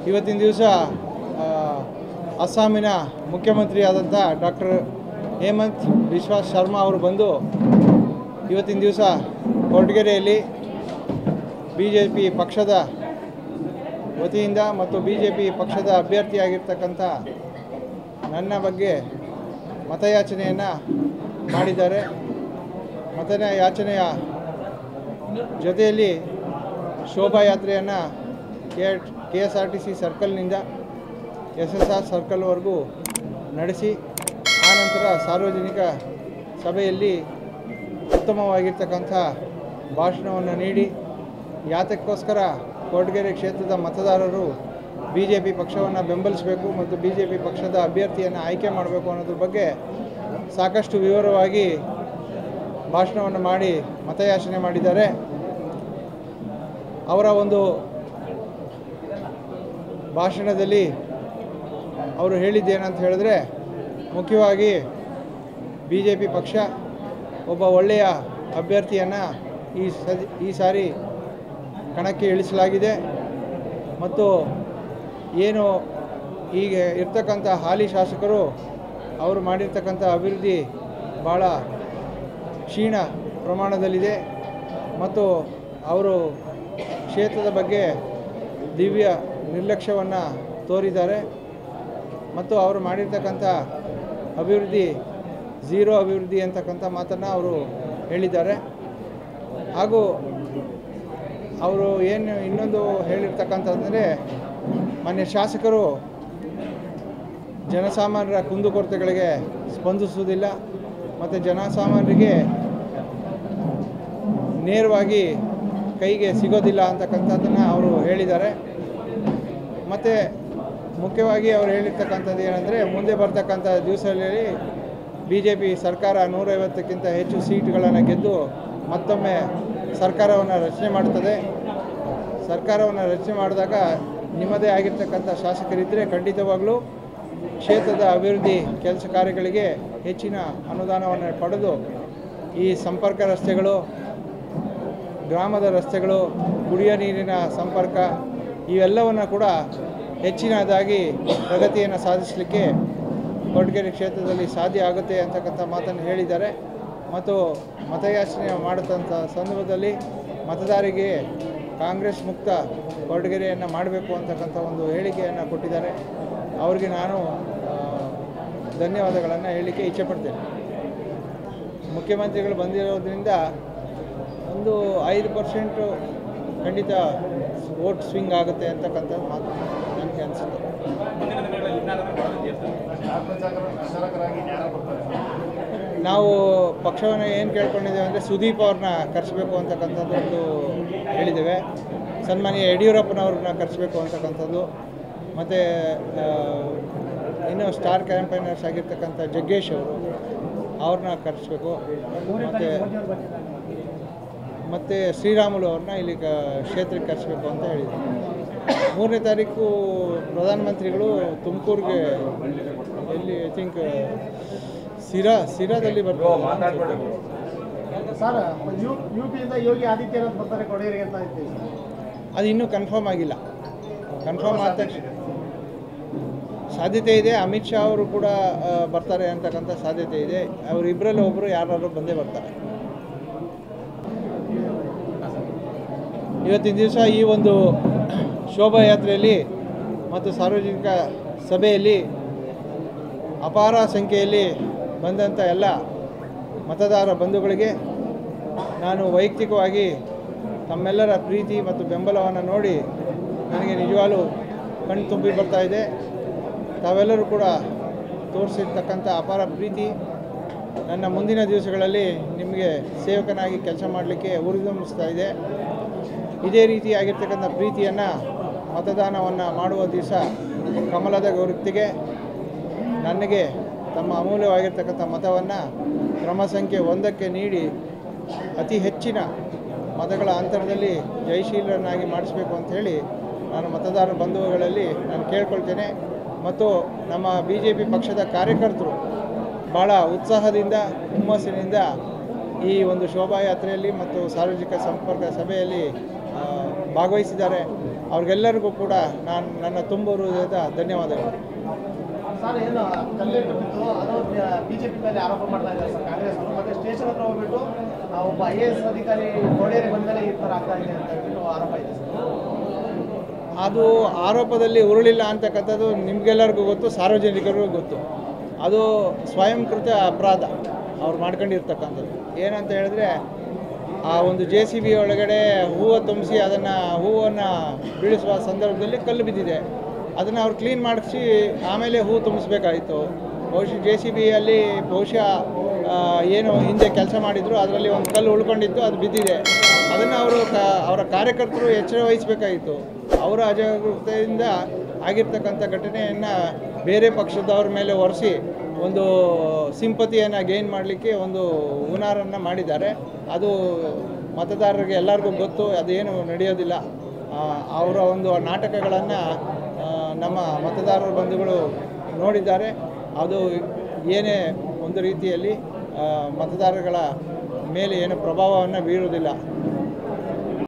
ಇವತ್ತಿನ ದಿವಸ ಅಸ್ಸಾಮಿನ ಮುಖ್ಯಮಂತ್ರಿಯಾದಂಥ ಡಾಕ್ಟರ್ ಹೇಮಂತ್ ಬಿಶ್ವಾಸ್ ಶರ್ಮಾ ಅವರು ಬಂದು ಇವತ್ತಿನ ದಿವಸ ಕೊರಟಗೆರೆಯಲ್ಲಿ ಬಿ ಜೆ ಪಿ ಪಕ್ಷದ ವತಿಯಿಂದ ಮತ್ತು ಬಿ ಜೆ ಪಿ ಪಕ್ಷದ ಅಭ್ಯರ್ಥಿಯಾಗಿರ್ತಕ್ಕಂಥ ನನ್ನ ಬಗ್ಗೆ ಮತಯಾಚನೆಯನ್ನು ಮಾಡಿದ್ದಾರೆ ಮತನ ಯಾಚನೆಯ ಜೊತೆಯಲ್ಲಿ ಶೋಭಾಯಾತ್ರೆಯನ್ನು K K S R T C ಸರ್ಕಲ್ನಿಂದ ಎಸ್ ಎಸ್ ಆರ್ ಸರ್ಕಲ್ವರೆಗೂ ನಡೆಸಿ ಆನಂತರ ಸಾರ್ವಜನಿಕ ಸಭೆಯಲ್ಲಿ ಉತ್ತಮವಾಗಿರ್ತಕ್ಕಂಥ ಭಾಷಣವನ್ನು ನೀಡಿ ಯಾತಕ್ಕೋಸ್ಕರ ಕೊರಟಗೆರೆ ಕ್ಷೇತ್ರದ ಮತದಾರರು ಬಿ ಜೆ ಪಿ ಪಕ್ಷವನ್ನು ಬೆಂಬಲಿಸಬೇಕು ಮತ್ತು ಬಿ ಜೆ ಪಿ ಪಕ್ಷದ ಅಭ್ಯರ್ಥಿಯನ್ನು ಆಯ್ಕೆ ಮಾಡಬೇಕು ಅನ್ನೋದ್ರ ಬಗ್ಗೆ ಸಾಕಷ್ಟು ವಿವರವಾಗಿ ಭಾಷಣವನ್ನು ಮಾಡಿ ಮತಯಾಚನೆ ಮಾಡಿದ್ದಾರೆ ಅವರ ಒಂದು ಭಾಷಣದಲ್ಲಿ ಅವರು ಹೇಳಿದ್ದೇನಂತ ಹೇಳಿದ್ರೆ ಮುಖ್ಯವಾಗಿ ಬಿ ಜೆ ಪಿ ಪಕ್ಷ ಒಬ್ಬ ಒಳ್ಳೆಯ ಅಭ್ಯರ್ಥಿಯನ್ನು ಈ ಸದಿ ಈ ಸಾರಿ ಕಣಕ್ಕೆ ಇಳಿಸಲಾಗಿದೆ ಮತ್ತು ಏನು ಈಗ ಇರ್ತಕ್ಕಂಥ ಹಾಲಿ ಶಾಸಕರು ಅವರು ಮಾಡಿರ್ತಕ್ಕಂಥ ಅಭಿವೃದ್ಧಿ ಭಾಳ ಕ್ಷೀಣ ಪ್ರಮಾಣದಲ್ಲಿದೆ ಮತ್ತು ಅವರು ಕ್ಷೇತ್ರದ ಬಗ್ಗೆ ದಿವ್ಯ ನಿರ್ಲಕ್ಷ್ಯವನ್ನು ತೋರಿದ್ದಾರೆ ಮತ್ತು ಅವರು ಮಾಡಿರ್ತಕ್ಕಂಥ ಅಭಿವೃದ್ಧಿ ಝೀರೋ ಅಭಿವೃದ್ಧಿ ಅಂತಕ್ಕಂಥ ಮಾತನ್ನು ಅವರು ಹೇಳಿದ್ದಾರೆ ಹಾಗೂ ಅವರು ಏನು ಇನ್ನೊಂದು ಹೇಳಿರ್ತಕ್ಕಂಥದ್ದರೆ ಮಾನ್ಯ ಶಾಸಕರು ಜನಸಾಮಾನ್ಯರ ಕುಂದುಕೊರತೆಗಳಿಗೆ ಸ್ಪಂದಿಸುವುದಿಲ್ಲ ಮತ್ತು ಜನಸಾಮಾನ್ಯರಿಗೆ ನೇರವಾಗಿ ಕೈಗೆ ಸಿಗೋದಿಲ್ಲ ಅಂತಕ್ಕಂಥದ್ದನ್ನು ಅವರು ಹೇಳಿದ್ದಾರೆ ಮತ್ತು ಮುಖ್ಯವಾಗಿ ಅವರು ಹೇಳಿರ್ತಕ್ಕಂಥದ್ದು ಏನಂದರೆ ಮುಂದೆ ಬರ್ತಕ್ಕಂಥ ದಿವಸಗಳಲ್ಲಿ ಬಿ ಜೆ ಪಿ ಸರ್ಕಾರ ನೂರೈವತ್ತಕ್ಕಿಂತ ಹೆಚ್ಚು ಸೀಟ್ಗಳನ್ನು ಗೆದ್ದು ಮತ್ತೊಮ್ಮೆ ಸರ್ಕಾರವನ್ನು ರಚನೆ ಮಾಡುತ್ತದೆ ಸರ್ಕಾರವನ್ನು ರಚನೆ ಮಾಡಿದಾಗ ನಿಮ್ಮದೇ ಆಗಿರ್ತಕ್ಕಂಥ ಶಾಸಕರಿದ್ದರೆ ಖಂಡಿತವಾಗಲೂ ಕ್ಷೇತ್ರದ ಅಭಿವೃದ್ಧಿ ಕೆಲಸ ಕಾರ್ಯಗಳಿಗೆ ಹೆಚ್ಚಿನ ಅನುದಾನವನ್ನು ಪಡೆದು ಈ ಸಂಪರ್ಕ ರಸ್ತೆಗಳು ಗ್ರಾಮದ ರಸ್ತೆಗಳು ಕುಡಿಯೋ ನೀರಿನ ಸಂಪರ್ಕ ಇವೆಲ್ಲವನ್ನು ಕೂಡ ಹೆಚ್ಚಿನದಾಗಿ ಪ್ರಗತಿಯನ್ನು ಸಾಧಿಸಲಿಕ್ಕೆ ಕೊರಟಗೆರೆ ಕ್ಷೇತ್ರದಲ್ಲಿ ಸಾಧ್ಯ ಆಗುತ್ತೆ ಅಂತಕ್ಕಂಥ ಮಾತನ್ನು ಹೇಳಿದ್ದಾರೆ ಮತ್ತು ಮತಯಾಚನೆ ಮಾಡತಂಥ ಸಂದರ್ಭದಲ್ಲಿ ಮತದಾರರಿಗೆ ಕಾಂಗ್ರೆಸ್ ಮುಕ್ತ ಕೊರಟಗೆರೆಯನ್ನು ಮಾಡಬೇಕು ಅಂತಕ್ಕಂಥ ಒಂದು ಹೇಳಿಕೆಯನ್ನು ಕೊಟ್ಟಿದ್ದಾರೆ ಅವರಿಗೆ ನಾನು ಆ, ಧನ್ಯವಾದಗಳನ್ನು ಹೇಳಲಿಕ್ಕೆ ಇಚ್ಛೆಪಡ್ತೇನೆ ಮುಖ್ಯಮಂತ್ರಿಗಳು ಬಂದಿರೋದ್ರಿಂದ ಒಂದು ಐದು ಪರ್ಸೆಂಟು ಖಂಡಿತ ವೋಟ್ ಸ್ವಿಂಗ್ ಆಗುತ್ತೆ ಅಂತಕ್ಕಂಥ ಮಾತು ನನಗೆ ಅನಿಸುತ್ತೆ ನಾವು ಪಕ್ಷವನ್ನು ಏನು ಕೇಳ್ಕೊಂಡಿದ್ದೇವೆ ಅಂದರೆ ಸುದೀಪ್ ಅವ್ರನ್ನ ಕರೆಸಬೇಕು ಅಂತಕ್ಕಂಥದ್ದು ಒಂದು ಹೇಳಿದ್ದೇವೆ ಸನ್ಮಾನ್ಯ ಯಡಿಯೂರಪ್ಪನವ್ರನ್ನ ಕರೆಸಬೇಕು ಅಂತಕ್ಕಂಥದ್ದು ಮತ್ತು ಇನ್ನೂ ಸ್ಟಾರ್ ಕ್ಯಾಂಪೈನರ್ಸ್ ಆಗಿರ್ತಕ್ಕಂಥ ಜಗ್ಗೇಶ್ ಅವರು ಅವ್ರನ್ನ ಕರೆಸ್ಬೇಕು ಮತ್ತು ಮತ್ತು ಶ್ರೀರಾಮುಲು ಅವ್ರನ್ನ ಇಲ್ಲಿ ಕ ಕ್ಷೇತ್ರಕ್ಕೆ ಕರೆಸಬೇಕು ಅಂತ ಹೇಳಿದ್ರು ಮೂರನೇ ತಾರೀಕು ಪ್ರಧಾನಮಂತ್ರಿಗಳು ತುಮಕೂರಿಗೆ ಎಲ್ಲಿ ಐ ಥಿಂಕ್ ಸಿರಾ ಸಿರಾದಲ್ಲಿ ಬರ್ತಾರೆ ಸರ್ ಯು ಯು ಪಿಯಿಂದ ಯೋಗಿ ಆದಿತ್ಯನಾಥ್ ಬರ್ತಾರೆ ಕೊಡಗೇರಿಗೆ ಅಂತ ಇದ್ದೀವಿ ಅದು ಇನ್ನೂ ಕನ್ಫರ್ಮ್ ಆಗಿಲ್ಲ ಕನ್ಫರ್ಮ್ ಆದ ತಕ್ಷಣ ಸಾಧ್ಯತೆ ಇದೆ ಅಮಿತ್ ಶಾ ಅವರು ಕೂಡ ಆ, ಬರ್ತಾರೆ ಅಂತಕ್ಕಂಥ ಸಾಧ್ಯತೆ ಇದೆ ಅವರಿಬ್ಬರಲ್ಲಿ ಒಬ್ಬರು ಯಾರಾದ್ರು ಬಂದೇ ಬರ್ತಾರೆ ಇವತ್ತಿನ ದಿವಸ ಈ ಒಂದು ಶೋಭಾಯಾತ್ರೆಯಲ್ಲಿ ಮತ್ತು ಸಾರ್ವಜನಿಕ ಸಭೆಯಲ್ಲಿ ಅಪಾರ ಸಂಖ್ಯೆಯಲ್ಲಿ ಬಂದಂಥ ಎಲ್ಲ ಮತದಾರ ಬಂಧುಗಳಿಗೆ ನಾನು ವೈಯಕ್ತಿಕವಾಗಿ ತಮ್ಮೆಲ್ಲರ ಪ್ರೀತಿ ಮತ್ತು ಬೆಂಬಲವನ್ನು ನೋಡಿ ನನಗೆ ನಿಜವಾಗ್ಲೂ ಕಣ್ಣು ತುಂಬಿ ಬರ್ತಾ ಇದೆ ತಾವೆಲ್ಲರೂ ಕೂಡ ತೋರಿಸಿರ್ತಕ್ಕಂಥ ಅಪಾರ ಪ್ರೀತಿ ನನ್ನ ಮುಂದಿನ ದಿವಸಗಳಲ್ಲಿ ನಿಮಗೆ ಸೇವಕನಾಗಿ ಕೆಲಸ ಮಾಡಲಿಕ್ಕೆ ಉರಿದುಂಬಿಸ್ತಾ ಇದೆ ಇದೇ ರೀತಿಯಾಗಿರ್ತಕ್ಕಂಥ ಪ್ರೀತಿಯನ್ನು ಮತದಾನವನ್ನು ಮಾಡುವ ದಿವಸ ಕಮಲದ ಗುರುತಿಗೆ ನನಗೆ ತಮ್ಮ ಅಮೂಲ್ಯವಾಗಿರ್ತಕ್ಕಂಥ ಮತವನ್ನು ಕ್ರಮ ಸಂಖ್ಯೆ ಒಂದಕ್ಕೆ ನೀಡಿ ಅತಿ ಹೆಚ್ಚಿನ ಮತಗಳ ಅಂತರದಲ್ಲಿ ಜಯಶೀಲರನ್ನಾಗಿ ಮಾಡಿಸಬೇಕು ಅಂತ ಹೇಳಿ ನಾನು ಮತದಾರ ಬಂಧುಗಳಲ್ಲಿ ನಾನು ಕೇಳ್ಕೊಳ್ತೇನೆ ಮತ್ತು ನಮ್ಮ ಬಿ ಜೆ ಪಿ ಪಕ್ಷದ ಕಾರ್ಯಕರ್ತರು ಭಾಳ ಉತ್ಸಾಹದಿಂದ ಹುಮ್ಮಸ್ಸಿನಿಂದ ಈ ಒಂದು ಶೋಭಾಯಾತ್ರೆಯಲ್ಲಿ ಮತ್ತು ಸಾರ್ವಜನಿಕ ಸಂಪರ್ಕ ಸಭೆಯಲ್ಲಿ ಆ, ಭಾಗವಹಿಸಿದ್ದಾರೆ ಅವ್ರಿಗೆಲ್ಲರಿಗೂ ಕೂಡ ನಾನು ನನ್ನ ತುಂಬ ಹೃದಯದ ಧನ್ಯವಾದಗಳು ಸರ್ ಏನು ಕಲ್ಲಿಟ್ಟು ಬಿತ್ತು ಅದು ಬಿಜೆಪಿ ಮೇಲೆ ಆರೋಪ ಮಾಡ್ತಾ ಇದ್ದಾರೆ ಸರ್ ಕಾಂಗ್ರೆಸ್ ಅವರು ಮತ್ತೆ ಸ್ಟೇಷನ್ ಹತ್ರ ಹೋಗ್ಬಿಟ್ಟು ಆ, ಒಬ್ಬ ಐ ಎ ಎಸ್ ಅಧಿಕಾರಿ ಕೋಡೇರಿ ಬಂದಮೇಲೆ ಈ ಥರ ಆಗ್ತಾ ಇದೆ ಅಂತ ಹೇಳ್ಬಿಟ್ಟು ಆರೋಪ ಇದೆ ಸರ್ ಅದು ಆರೋಪದಲ್ಲಿ ಉರುಳಿಲ್ಲ ಅಂತಕ್ಕಂಥದ್ದು ನಿಮಗೆಲ್ಲರಿಗೂ ಗೊತ್ತು ಸಾರ್ವಜನಿಕರಿಗೂ ಗೊತ್ತು ಅದು ಸ್ವಯಂಕೃತ ಅಪರಾಧ ಅವ್ರು ಮಾಡ್ಕೊಂಡಿರ್ತಕ್ಕಂಥದ್ದು ಏನಂತ ಹೇಳಿದ್ರೆ ಆ ಒಂದು ಜೆ ಸಿ ಬಿ ಒಳಗಡೆ ಹೂವು ತುಂಬಿಸಿ ಅದನ್ನು ಹೂವನ್ನು ಬೀಳಿಸುವ ಸಂದರ್ಭದಲ್ಲಿ ಕಲ್ಲು ಬಿದ್ದಿದೆ ಅದನ್ನು ಅವ್ರು ಕ್ಲೀನ್ ಮಾಡಿಸಿ ಆಮೇಲೆ ಹೂವು ತುಂಬಿಸ್ಬೇಕಾಯಿತು ಬಹುಶಃ ಜೆ ಸಿ ಬಿಯಲ್ಲಿ ಬಹುಶಃ ಆ, ಏನು ಹಿಂದೆ ಕೆಲಸ ಮಾಡಿದ್ರು ಅದರಲ್ಲಿ ಒಂದು ಕಲ್ಲು ಉಳ್ಕೊಂಡಿತ್ತು ಅದು ಬಿದ್ದಿದೆ ಅದನ್ನು ಅವರು ಕ ಅವರ ಕಾರ್ಯಕರ್ತರು ಎಚ್ಚರ ವಹಿಸಬೇಕಾಗಿತ್ತು ಅವರ ಅಜಾಗರೂಕತೆಯಿಂದ ಆಗಿರ್ತಕ್ಕಂಥ ಘಟನೆಯನ್ನು ಬೇರೆ ಪಕ್ಷದವ್ರ ಮೇಲೆ ಒರೆಸಿ ಒಂದು ಸಿಂಪತಿಯನ್ನು ಗೇನ್ ಮಾಡಲಿಕ್ಕೆ ಒಂದು ಹುನಾರನ್ನು ಮಾಡಿದ್ದಾರೆ ಅದು ಮತದಾರರಿಗೆ ಎಲ್ಲರಿಗೂ ಗೊತ್ತು ಅದೇನು ನಡೆಯೋದಿಲ್ಲ ಆ, ಅವರ ಒಂದು ನಾಟಕಗಳನ್ನು ನಮ್ಮ ಮತದಾರರ ಬಂಧುಗಳು ನೋಡಿದ್ದಾರೆ ಅದು ಏನೇ ಒಂದು ರೀತಿಯಲ್ಲಿ ಆ, ಮತದಾರಗಳ ಮೇಲೆ ಏನು ಪ್ರಭಾವವನ್ನು ಬೀರುವುದಿಲ್ಲ